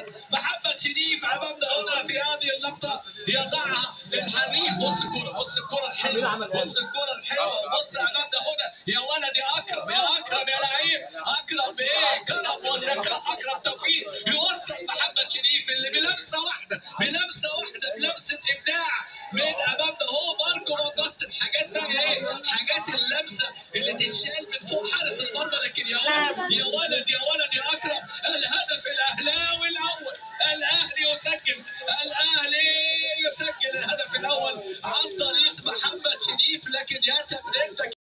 محمد شريف امامنا هنا في هذه اللقطه يضعها الحريف بص الكره بص الكره الحلوه بص الكره الحلوه بص امامنا هنا يا ولد يا اكرم يا اكرم يا لعيب اكرم بايه كرم وذكاء اكرم توفيق يوصل محمد شريف اللي بلمسه واحده بلمسه واحده بلمسه ابداع من امامنا هو ماركو بامباست الحاجات دي ايه حاجات اللمسه اللي تتشال من فوق حارس المرمى لكن يا ولد يا ولد يا ولد يا اكرم الهدف الاهلاوي الاول الاهلي يسجل الاهلي يسجل الهدف الاول عن طريق محمد شريف لكن يا تمريرتك